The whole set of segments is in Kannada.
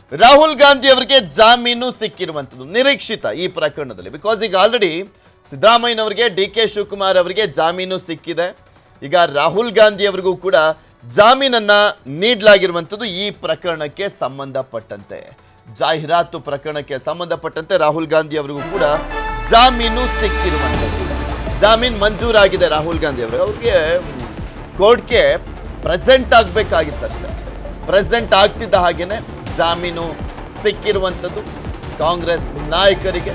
ರಾಹುಲ್ ಗಾಂಧಿ ಅವರಿಗೆ ಜಾಮೀನು ಸಿಕ್ಕಿರುವಂಥದ್ದು ನಿರೀಕ್ಷಿತ ಈ ಪ್ರಕರಣದಲ್ಲಿ ಬಿಕಾಸ್ ಈಗ ಆಲ್ರೆಡಿ ಸಿದ್ದರಾಮಯ್ಯನವರಿಗೆ ಡಿ ಕೆ ಶಿವಕುಮಾರ್ ಅವರಿಗೆ ಜಾಮೀನು ಸಿಕ್ಕಿದೆ ಈಗ ರಾಹುಲ್ ಗಾಂಧಿ ಅವರಿಗೂ ಕೂಡ ಜಾಮೀನನ್ನ ನೀಡಲಾಗಿರುವಂಥದ್ದು ಈ ಪ್ರಕರಣಕ್ಕೆ ಸಂಬಂಧಪಟ್ಟಂತೆ ಜಾಹೀರಾತು ಪ್ರಕರಣಕ್ಕೆ ಸಂಬಂಧಪಟ್ಟಂತೆ ರಾಹುಲ್ ಗಾಂಧಿ ಅವರಿಗೂ ಕೂಡ ಜಾಮೀನು ಸಿಕ್ಕಿರುವಂಥದ್ದು ಜಾಮೀನು ಮಂಜೂರಾಗಿದೆ ರಾಹುಲ್ ಗಾಂಧಿ ಅವರು ಅವ್ರಿಗೆ ಕೋರ್ಟ್ಗೆ ಪ್ರೆಸೆಂಟ್ ಆಗಬೇಕಾಗಿತ್ತಷ್ಟೇ ಪ್ರೆಸೆಂಟ್ ಆಗ್ತಿದ್ದ ಹಾಗೇನೆ ಜಾಮೀನು ಸಿಕ್ಕಿರುವಂಥದ್ದು ಕಾಂಗ್ರೆಸ್ ನಾಯಕರಿಗೆ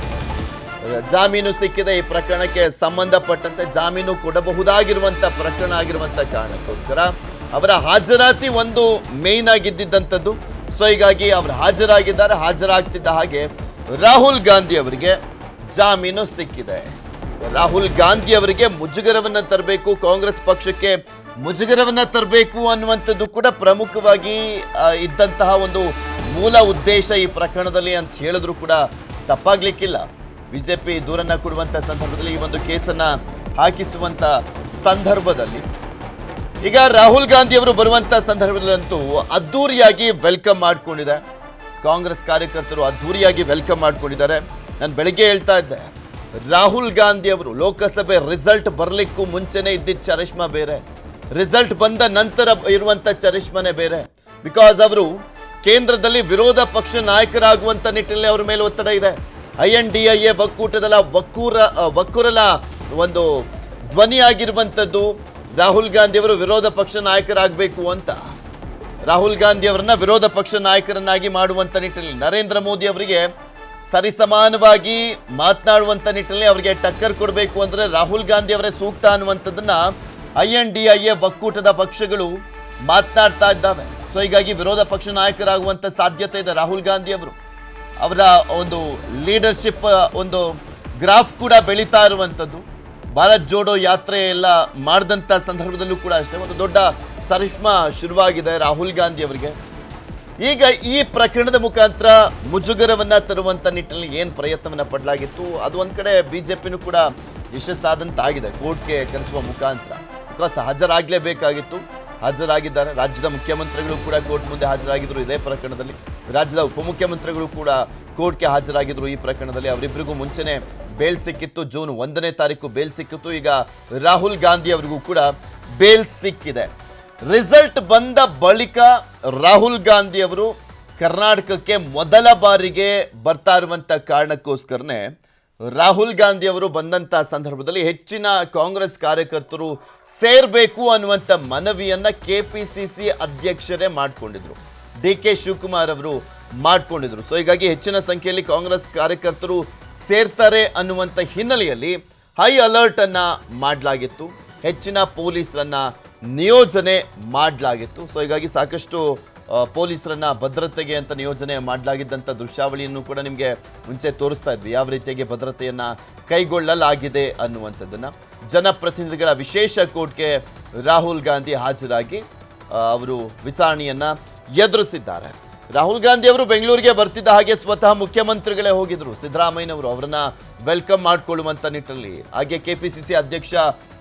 ಜಾಮೀನು ಸಿಕ್ಕಿದೆ ಈ ಪ್ರಕರಣಕ್ಕೆ ಸಂಬಂಧಪಟ್ಟಂತೆ ಜಾಮೀನು ಕೊಡಬಹುದಾಗಿರುವಂಥ ಪ್ರಕರಣ ಆಗಿರುವಂಥ ಕಾರಣಕ್ಕೋಸ್ಕರ ಅವರ ಹಾಜರಾತಿ ಒಂದು ಮೇಯ್ನ್ ಆಗಿದ್ದಂಥದ್ದು ಸೊ ಹೀಗಾಗಿ ಅವರು ಹಾಜರಾಗಿದ್ದಾರೆ ಹಾಜರಾಗ್ತಿದ್ದ ಹಾಗೆ ರಾಹುಲ್ ಗಾಂಧಿ ಅವರಿಗೆ ಜಾಮೀನು ಸಿಕ್ಕಿದೆ ರಾಹುಲ್ ಗಾಂಧಿ ಅವರಿಗೆ ಮುಜುಗರವನ್ನ ತರಬೇಕು ಕಾಂಗ್ರೆಸ್ ಪಕ್ಷಕ್ಕೆ ಮುಜುಗರವನ್ನ ತರಬೇಕು ಅನ್ನುವಂಥದ್ದು ಕೂಡ ಪ್ರಮುಖವಾಗಿ ಆ, ಇದ್ದಂತಹ ಒಂದು ಮೂಲ ಉದ್ದೇಶ ಈ ಪ್ರಕರಣದಲ್ಲಿ ಅಂತ ಹೇಳಿದ್ರು ಕೂಡ ತಪ್ಪಾಗ್ಲಿಕ್ಕಿಲ್ಲ ಬಿಜೆಪಿ ದೂರನ್ನ ಕೊಡುವಂತ ಸಂದರ್ಭದಲ್ಲಿ ಈ ಒಂದು ಕೇಸನ್ನ ಹಾಕಿಸುವಂತ ಸಂದರ್ಭದಲ್ಲಿ ಈಗ ರಾಹುಲ್ ಗಾಂಧಿ ಅವರು ಬರುವಂತ ಸಂದರ್ಭದಲ್ಲಂತೂ ಅದ್ದೂರಿಯಾಗಿ ವೆಲ್ಕಮ್ ಮಾಡ್ಕೊಂಡಿದೆ ಕಾಂಗ್ರೆಸ್ ಕಾರ್ಯಕರ್ತರು ಅದ್ದೂರಿಯಾಗಿ ವೆಲ್ಕಮ್ ಮಾಡ್ಕೊಂಡಿದ್ದಾರೆ ನಾನು ಬೆಳಗ್ಗೆ ಹೇಳ್ತಾ ಇದ್ದೆ ರಾಹುಲ್ ಗಾಂಧಿ ಅವರು ಲೋಕಸಭೆ ರಿಸಲ್ಟ್ ಬರಲಿಕ್ಕೂ ಮುಂಚೆನೆ ಇದ್ದಿದ್ದ ಚರಿಷ್ಮಾ ಬೇರೆ ರಿಸಲ್ಟ್ ಬಂದ ನಂತರ ಇರುವಂತ ಚರಿಷ್ಮನೆ ಬೇರೆ ಬಿಕಾಸ್ ಅವರು ಕೇಂದ್ರದಲ್ಲಿ ವಿರೋಧ ಪಕ್ಷ ನಾಯಕರಾಗುವಂತ ನಿಟ್ಟಿನಲ್ಲಿ ಅವರ ಮೇಲೆ ಒತ್ತಡ ಇದೆ I N D I A ಒಕ್ಕೂಟದ ಒಕ್ಕೂರ ಅ, ಒಕ್ಕೂರಲ ಒಂದು ಧ್ವನಿಯಾಗಿರುವಂಥದ್ದು ರಾಹುಲ್ ಗಾಂಧಿ ಅವರು ವಿರೋಧ ಪಕ್ಷ ನಾಯಕರಾಗಬೇಕು ಅಂತ ರಾಹುಲ್ ಗಾಂಧಿ ಅವರನ್ನ ವಿರೋಧ ಪಕ್ಷ ನಾಯಕರನ್ನಾಗಿ ಮಾಡುವಂತ ನಿಟ್ಟಿನಲ್ಲಿ ನರೇಂದ್ರ ಮೋದಿ ಅವರಿಗೆ ಸರಿಸಮಾನವಾಗಿ ಮಾತನಾಡುವಂತ ನಿಟ್ಟಿನಲ್ಲಿ ಅವರಿಗೆ ಟಕ್ಕರ್ ಕೊಡಬೇಕು ಅಂದ್ರೆ ರಾಹುಲ್ ಗಾಂಧಿ ಅವರೇ ಸೂಕ್ತ ಅನ್ನುವಂಥದ್ದನ್ನ I N D I A ಒಕ್ಕೂಟದ ಪಕ್ಷಗಳು ಮಾತನಾಡ್ತಾ ಇದ್ದಾವೆ ಸೊ ಹೀಗಾಗಿ ವಿರೋಧ ಪಕ್ಷ ನಾಯಕರಾಗುವಂತ ಸಾಧ್ಯತೆ ಇದೆ ರಾಹುಲ್ ಗಾಂಧಿ ಅವರು ಅವರ ಒಂದು ಲೀಡರ್ಶಿಪ್ ಒಂದು ಗ್ರಾಫ್ ಕೂಡ ಬೆಳೀತಾ ಇರುವಂಥದ್ದು ಭಾರತ್ ಜೋಡೋ ಯಾತ್ರೆ ಎಲ್ಲ ಮಾಡಿದಂಥ ಸಂದರ್ಭದಲ್ಲೂ ಕೂಡ ಅಷ್ಟೇ ಒಂದು ದೊಡ್ಡ ಚರಿಷ್ಮಾ ಶುರುವಾಗಿದೆ ರಾಹುಲ್ ಗಾಂಧಿ ಅವರಿಗೆ ಈಗ ಈ ಪ್ರಕರಣದ ಮುಖಾಂತರ ಮುಜುಗರವನ್ನ ತರುವಂತ ನಿಟ್ಟಿನಲ್ಲಿ ಏನು ಪ್ರಯತ್ನವನ್ನ ಪಡಲಾಗಿತ್ತು ಅದು ಒಂದ್ ಕಡೆ ಬಿಜೆಪಿನೂ ಕೂಡ ಯಶಸ್ಸಾದಂತಾಗಿದೆ ಕೋರ್ಟ್ಗೆ ಕರೆಸುವ ಮುಖಾಂತರ ಬಿಕಾಸ್ ಹಾಜರಾಗಲೇಬೇಕಾಗಿತ್ತು ಹಾಜರಾಗಿದ್ದಾರೆ ರಾಜ್ಯದ ಮುಖ್ಯಮಂತ್ರಿಗಳು ಕೂಡ ಕೋರ್ಟ್ ಮುಂದೆ ಹಾಜರಾಗಿದ್ರು ಇದೇ ಪ್ರಕರಣದಲ್ಲಿ ರಾಜ್ಯದ ಉಪಮುಖ್ಯಮಂತ್ರಿಗಳು ಕೂಡ ಕೋರ್ಟ್ಗೆ ಹಾಜರಾಗಿದ್ರು ಈ ಪ್ರಕರಣದಲ್ಲಿ ಅವರಿಬ್ಬರಿಗೂ ಮುಂಚೆನೆ ಬೇಲ್ ಸಿಕ್ಕಿತ್ತು ಜೂನ್ ಒಂದನೇ ತಾರೀಕು ಬೇಲ್ ಸಿಕ್ಕಿತ್ತು ಈಗ ರಾಹುಲ್ ಗಾಂಧಿ ಅವರಿಗೂ ಕೂಡ ಬೇಲ್ ಸಿಕ್ಕಿದೆ ರಿಸಲ್ಟ್ ಬಂದ ಬಳಿಕ ರಾಹುಲ್ ಗಾಂಧಿ ಅವರು ಕರ್ನಾಟಕಕ್ಕೆ ಮೊದಲ ಬಾರಿಗೆ ಬರ್ತಾ ಇರುವಂತ ಕಾರಣಕ್ಕೋಸ್ಕರನೇ ರಾಹುಲ್ ಗಾಂಧಿ ಅವರು ಬಂದಂತ ಸಂದರ್ಭದಲ್ಲಿ ಹೆಚ್ಚಿನ ಕಾಂಗ್ರೆಸ್ ಕಾರ್ಯಕರ್ತರು ಸೇರ್ಬೇಕು ಅನ್ನುವಂಥ ಮನವಿಯನ್ನ ಕೆಪಿಸಿಸಿ ಅಧ್ಯಕ್ಷರೇ ಮಾಡಿಕೊಂಡಿದ್ರು ಡಿ ಕೆ ಶಿವಕುಮಾರ್ ಅವರು ಮಾಡಿಕೊಂಡಿದ್ರು ಸೊ ಹೀಗಾಗಿ ಹೆಚ್ಚಿನ ಸಂಖ್ಯೆಯಲ್ಲಿ ಕಾಂಗ್ರೆಸ್ ಕಾರ್ಯಕರ್ತರು ಸೇರ್ತಾರೆ ಅನ್ನುವಂಥ ಹಿನ್ನೆಲೆಯಲ್ಲಿ ಹೈ ಅಲರ್ಟ್ ಅನ್ನ ಮಾಡಲಾಗಿತ್ತು ಹೆಚ್ಚಿನ ಪೊಲೀಸರನ್ನ ನಿಯೋಜನೆ ಮಾಡಲಾಗಿತ್ತು ಸೊ ಹೀಗಾಗಿ ಸಾಕಷ್ಟು ಆ, ಪೊಲೀಸರನ್ನ ಭದ್ರತೆಗೆ ಅಂತ ನಿಯೋಜನೆ ಮಾಡಲಾಗಿದ್ದಂಥ ದೃಶ್ಯಾವಳಿಯನ್ನು ಕೂಡ ನಿಮಗೆ ಮುಂಚೆ ತೋರಿಸ್ತಾ ಇದ್ವಿ ಯಾವ ರೀತಿಯಾಗಿ ಭದ್ರತೆಯನ್ನ ಕೈಗೊಳ್ಳಲಾಗಿದೆ ಅನ್ನುವಂಥದ್ದನ್ನ ಜನಪ್ರತಿನಿಧಿಗಳ ವಿಶೇಷ ಕೋರ್ಟ್ಗೆ ರಾಹುಲ್ ಗಾಂಧಿ ಹಾಜರಾಗಿ ಆ, ಅವರು ವಿಚಾರಣೆಯನ್ನ ಎದುರಿಸಿದ್ದಾರೆ ರಾಹುಲ್ ಗಾಂಧಿ ಅವರು ಬೆಂಗಳೂರಿಗೆ ಬರ್ತಿದ್ದ ಹಾಗೆ ಸ್ವತಃ ಮುಖ್ಯಮಂತ್ರಿಗಳೇ ಹೋಗಿದ್ರು ಸಿದ್ದರಾಮಯ್ಯನವರು ಅವರನ್ನ ವೆಲ್ಕಮ್ ಮಾಡಿಕೊಳ್ಳುವಂತ ನಿಟ್ಟಿನಲ್ಲಿ ಹಾಗೆ ಕೆಪಿಸಿಸಿ ಅಧ್ಯಕ್ಷ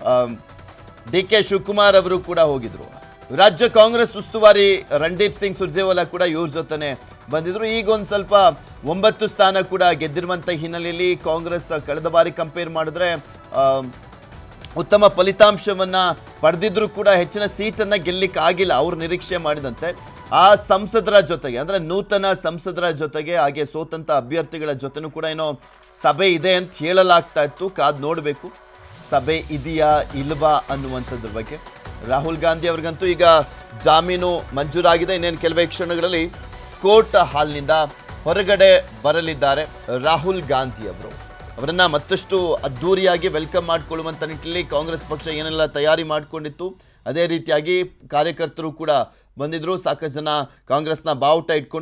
ಡಿ ಕೆ ಶಿವಕುಮಾರ್ ಅವರು ಕೂಡ ಹೋಗಿದ್ರು ರಾಜ್ಯ ಕಾಂಗ್ರೆಸ್ ಉಸ್ತುವಾರಿ ರಣದೀಪ್ ಸಿಂಗ್ ಸುರ್ಜೇವಾಲಾ ಕೂಡ ಇವ್ರ ಜೊತೆನೆ ಬಂದಿದ್ರು ಈಗ ಒಂದು ಸ್ವಲ್ಪ ಒಂಬತ್ತು ಸ್ಥಾನ ಕೂಡ ಗೆದ್ದಿರುವಂತ ಹಿನ್ನೆಲೆಯಲ್ಲಿ ಕಾಂಗ್ರೆಸ್ ಕಳೆದ ಬಾರಿ ಕಂಪೇರ್ ಮಾಡಿದ್ರೆ ಆ, ಉತ್ತಮ ಫಲಿತಾಂಶವನ್ನ ಪಡೆದಿದ್ರು ಕೂಡ ಹೆಚ್ಚಿನ ಸೀಟನ್ನ ಗೆಲ್ಲಿಕ್ ಆಗಿಲ್ಲ ಅವ್ರು ನಿರೀಕ್ಷೆ ಮಾಡಿದಂತೆ ಆ ಸಂಸದರ ಜೊತೆಗೆ ಅಂದ್ರೆ ನೂತನ ಸಂಸದರ ಜೊತೆಗೆ ಹಾಗೆ ಸೋತಂತ ಅಭ್ಯರ್ಥಿಗಳ ಜೊತೆನೂ ಕೂಡ ಏನೋ ಸಭೆ ಇದೆ ಅಂತ ಹೇಳಲಾಗ್ತಾ ಇತ್ತು ಕಾದ್ ನೋಡಬೇಕು ಸಭೆ ಇದೆಯಾ ಇಲ್ವಾ ಅನ್ನುವಂಥದ್ರ ಬಗ್ಗೆ ರಾಹುಲ್ ಗಾಂಧಿ ಅವ್ರಿಗಂತೂ ಈಗ ಜಾಮೀನು ಮಂಜೂರಾಗಿದೆ ಇನ್ನೇನು ಕೆಲವೇ ಕ್ಷಣಗಳಲ್ಲಿ ಕೋರ್ಟ್ ಹಾಲ್ನಿಂದ ಹೊರಗಡೆ ಬರಲಿದ್ದಾರೆ ರಾಹುಲ್ ಗಾಂಧಿ ಅವರು ಅವರನ್ನ ಮತ್ತಷ್ಟು ಅದ್ಧೂರಿಯಾಗಿ ವೆಲ್ಕಮ್ ಮಾಡಿಕೊಳ್ಳುವಂತ ನಿಟ್ಟಿನಲ್ಲಿ ಕಾಂಗ್ರೆಸ್ ಪಕ್ಷ ಏನೆಲ್ಲ ತಯಾರಿ ಮಾಡಿಕೊಂಡಿತ್ತು ಅದೇ ರೀತಿಯಾಗಿ ಕಾರ್ಯಕರ್ತರು ಕೂಡ ಬಂದಿದ್ರು ಸಾಕಷ್ಟು ಜನ ಕಾಂಗ್ರೆಸ್ನ ಬಾವುಟ ಇಟ್ಕೊಂಡು